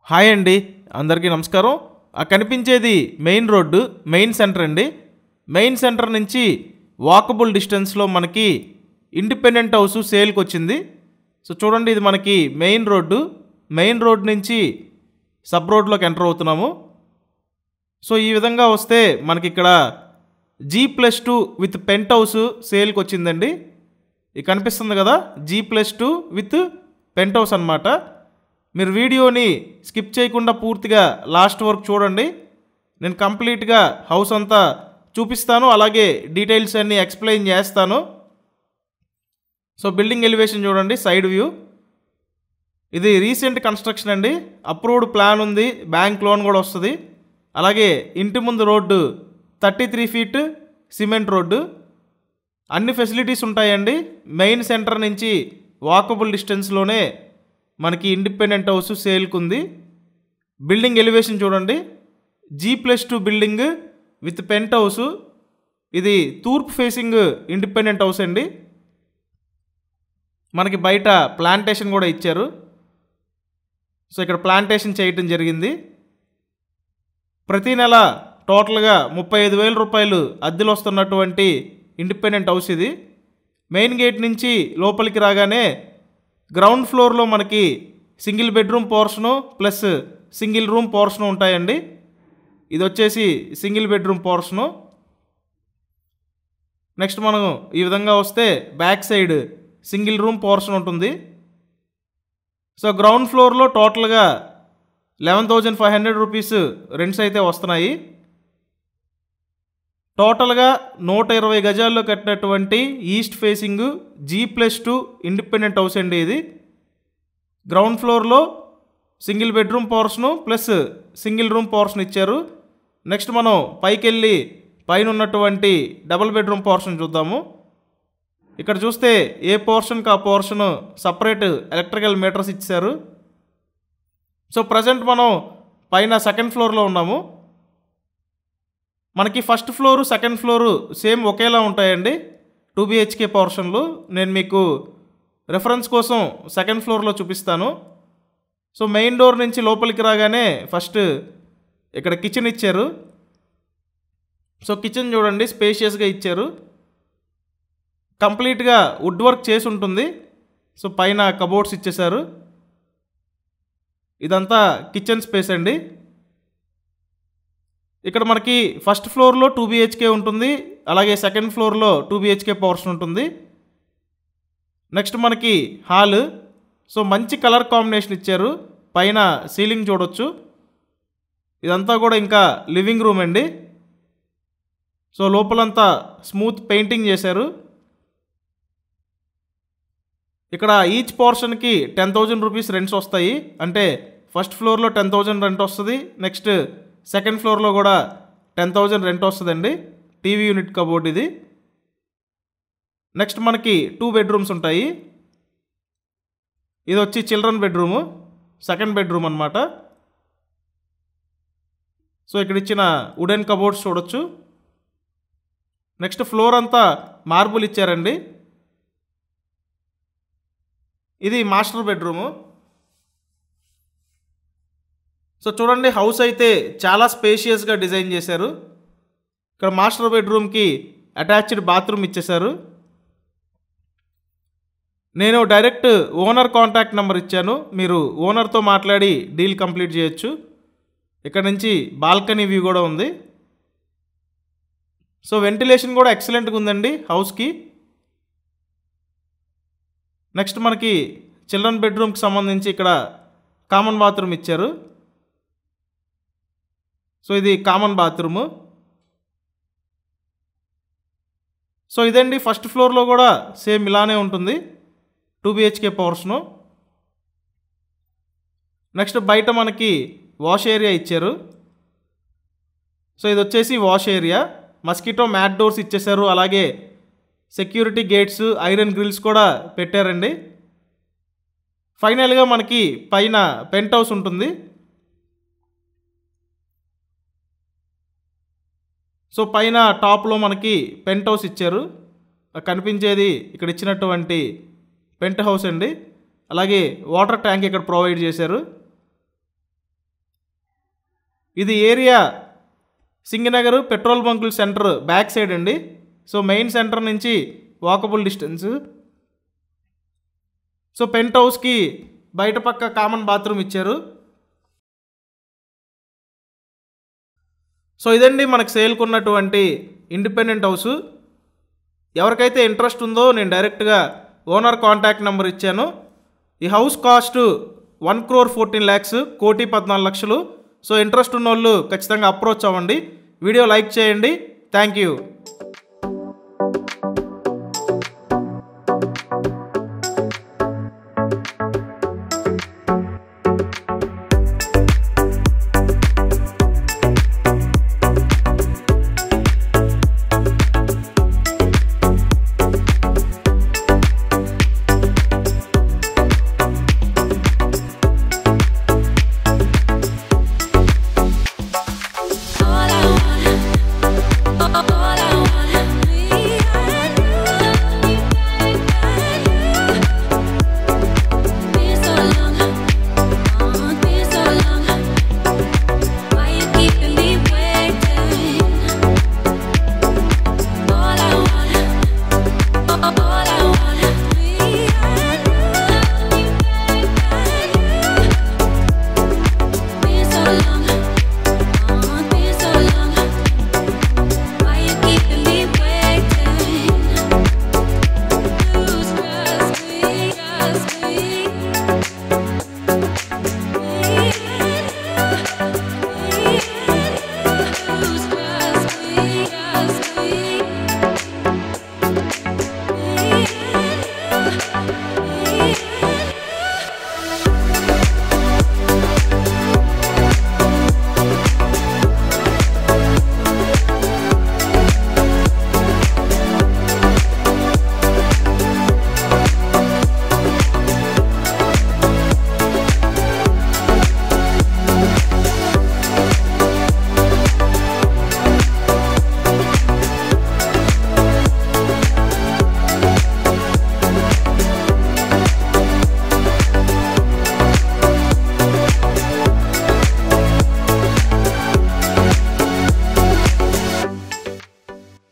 hi అండి అందరికీ నమస్కారం ఆ కనిపించేది మెయిన్ రోడ్డు మెయిన్ సెంటర్ అండి మెయిన్ సెంటర్ నుంచి వాకబుల్ డిస్టెన్స్లో మనకి ఇండిపెండెంట్ హౌస్ సేల్కి వచ్చింది సో చూడండి ఇది మనకి మెయిన్ రోడ్డు మెయిన్ రోడ్ నుంచి సబ్ రోడ్లోకి ఎంటర్ అవుతున్నాము సో ఈ విధంగా వస్తే మనకి ఇక్కడ G plus two with penthouse సేల్కి వచ్చిందండి ఇది కనిపిస్తుంది కదా G plus two with penthouse అనమాట మీరు వీడియోని స్కిప్ చేయకుండా పూర్తిగా లాస్ట్ వరకు చూడండి నేను కంప్లీట్గా హౌస్ అంతా చూపిస్తాను అలాగే డీటెయిల్స్ అన్నీ ఎక్స్ప్లెయిన్ చేస్తాను సో బిల్డింగ్ ఎలివేషన్ చూడండి సైడ్ వ్యూ ఇది రీసెంట్ కన్స్ట్రక్షన్ అండి అప్రూవ్డ్ ప్లాన్ ఉంది బ్యాంక్ లోన్ కూడా వస్తుంది అలాగే ఇంటి ముందు road thirty three feet cement road అన్ని ఫెసిలిటీస్ ఉంటాయండి మెయిన్ సెంటర్ నుంచి వాకబుల్ డిస్టెన్స్లోనే మనకి ఇండిపెండెంట్ హౌస్ సేల్కి ఉంది బిల్డింగ్ ఎలివేషన్ చూడండి G plus two building with penthouse ఇది తూర్పు ఫేసింగ్ ఇండిపెండెంట్ హౌస్ అండి మనకి బయట ప్లాంటేషన్ కూడా ఇచ్చారు సో ఇక్కడ ప్లాంటేషన్ చేయటం జరిగింది ప్రతి నెల టోటల్గా ముప్పై ఐదు వేల రూపాయలు అద్దెలు వస్తున్నటువంటి ఇండిపెండెంట్ హౌస్ ఇది మెయిన్ గేట్ నుంచి లోపలికి రాగానే గ్రౌండ్ ఫ్లోర్లో మనకి single bedroom portion plus single room portion ఉంటాయండి ఇది వచ్చేసి సింగిల్ బెడ్రూమ్ పోర్షను నెక్స్ట్ మనం ఈ విధంగా వస్తే back side single room portion ఉంటుంది సో గ్రౌండ్ ఫ్లోర్లో టోటల్గా eleven thousand five hundred rupees rents అయితే వస్తున్నాయి టోటల్గా నూట ఇరవై గజాల్లో కట్టినటువంటి east facing G plus two independent house అండి ఇది గ్రౌండ్ ఫ్లోర్లో single bedroom portion plus single room portion ఇచ్చారు నెక్స్ట్ మనం పైకి వెళ్ళి పైన ఉన్నటువంటి డబుల్ బెడ్రూమ్ పోర్షన్ చూద్దాము ఇక్కడ చూస్తే ఏ పోర్షన్కి ఆ పోర్షన్ సపరేట్ ఎలక్ట్రికల్ మీటర్స్ ఇచ్చారు సో ప్రజెంట్ మనం పైన సెకండ్ ఫ్లోర్లో ఉన్నాము మనకి first floor second floor same ఒకేలా ఉంటాయండి టూ బిహెచ్కే పోర్షన్లు నేను మీకు రెఫరెన్స్ కోసం సెకండ్ ఫ్లోర్లో చూపిస్తాను సో మెయిన్ డోర్ నుంచి లోపలికి రాగానే ఫస్ట్ ఇక్కడ కిచెన్ ఇచ్చారు సో కిచెన్ చూడండి స్పేషియస్గా ఇచ్చారు కంప్లీట్గా వుడ్ వర్క్ చేసి ఉంటుంది సో పైన కబోర్డ్స్ ఇచ్చేశారు ఇదంతా కిచెన్ స్పేస్ అండి ఇక్కడ మనకి ఫస్ట్ ఫ్లోర్లో టూ బిహెచ్కే ఉంటుంది అలాగే సెకండ్ ఫ్లోర్లో టూ బిహెచ్కే పోర్షన్ ఉంటుంది నెక్స్ట్ మనకి హాల్ సో మంచి కలర్ కాంబినేషన్ ఇచ్చారు పైన సీలింగ్ చూడొచ్చు ఇదంతా కూడా ఇంకా లివింగ్ రూమ్ అండి సో లోపలంతా స్మూత్ పెయింటింగ్ చేశారు ఇక్కడ ఈచ్ పోర్షన్కి టెన్ థౌజండ్ రూపీస్ రెంట్స్ వస్తాయి అంటే ఫస్ట్ ఫ్లోర్లో టెన్ థౌజండ్ రెంట్ వస్తుంది నెక్స్ట్ సెకండ్ ఫ్లోర్లో కూడా టెన్ థౌజండ్ రెంట్ వస్తుందండి టీవీ యూనిట్ కబోర్డ్ ఇది నెక్స్ట్ మనకి టూ బెడ్రూమ్స్ ఉంటాయి ఇది వచ్చి చిల్డ్రన్ బెడ్రూము సెకండ్ బెడ్రూమ్ అనమాట సో ఇక్కడ ఇచ్చిన వుడెన్ కబోర్డ్స్ చూడొచ్చు నెక్స్ట్ ఫ్లోర్ అంతా మార్బుల్ ఇచ్చారండి ఇది మాస్టర్ బెడ్రూము సో చూడండి హౌస్ అయితే చాలా స్పేషియస్గా డిజైన్ చేశారు ఇక్కడ మాస్టర్ బెడ్రూమ్కి అటాచ్డ్ బాత్రూమ్ ఇచ్చేశారు నేను డైరెక్ట్ ఓనర్ కాంటాక్ట్ నెంబర్ ఇచ్చాను మీరు ఓనర్తో మాట్లాడి డీల్ కంప్లీట్ చేయొచ్చు ఇక్కడ నుంచి బాల్కనీ వ్యూ కూడా ఉంది సో వెంటిలేషన్ కూడా ఎక్సలెంట్గా ఉందండి హౌస్కి నెక్స్ట్ మనకి చిల్డ్రన్ బెడ్రూమ్కి సంబంధించి ఇక్కడ కామన్ బాత్రూమ్ ఇచ్చారు సో ఇది కామన్ బాత్రూము సో ఇదండి ఫస్ట్ ఫ్లోర్లో కూడా సేమ్ ఇలానే ఉంటుంది టూ బిహెచ్కే పోర్షను నెక్స్ట్ బయట మనకి వాష్ ఏరియా ఇచ్చారు సో ఇది వచ్చేసి wash area mosquito mat doors ఇచ్చేసారు అలాగే సెక్యూరిటీ గేట్స్ ఐరన్ గ్రిల్స్ కూడా పెట్టారండి ఫైనల్గా మనకి పైన పెంట్ హౌస్ ఉంటుంది సో పైన టాప్లో మనకి పెంట్ హౌస్ ఇచ్చారు కనిపించేది ఇక్కడ ఇచ్చినటువంటి పెంట్ హౌస్ అండి అలాగే వాటర్ ట్యాంక్ ఇక్కడ ప్రొవైడ్ చేశారు ఇది ఏరియా సింగనగర్ పెట్రోల్ బంకుల సెంటర్ బ్యాక్ సైడ్ అండి సో మెయిన్ సెంటర్ నుంచి వాకబుల్ డిస్టెన్స్ సో పెంట్ హౌస్కి బయట పక్క కామన్ బాత్రూమ్ ఇచ్చారు సో ఇదండి మనకు సేల్కున్నటువంటి ఇండిపెండెంట్ హౌస్ ఎవరికైతే ఇంట్రెస్ట్ ఉందో నేను డైరెక్ట్గా ఓనర్ కాంటాక్ట్ నెంబర్ ఇచ్చాను ఈ house cost one crore fourteen lakhs కోటి పద్నాలుగు లక్షలు సో ఇంట్రెస్ట్ ఉన్న వాళ్ళు ఖచ్చితంగా అప్రోచ్ అవ్వండి వీడియో లైక్ చేయండి థ్యాంక్ యూ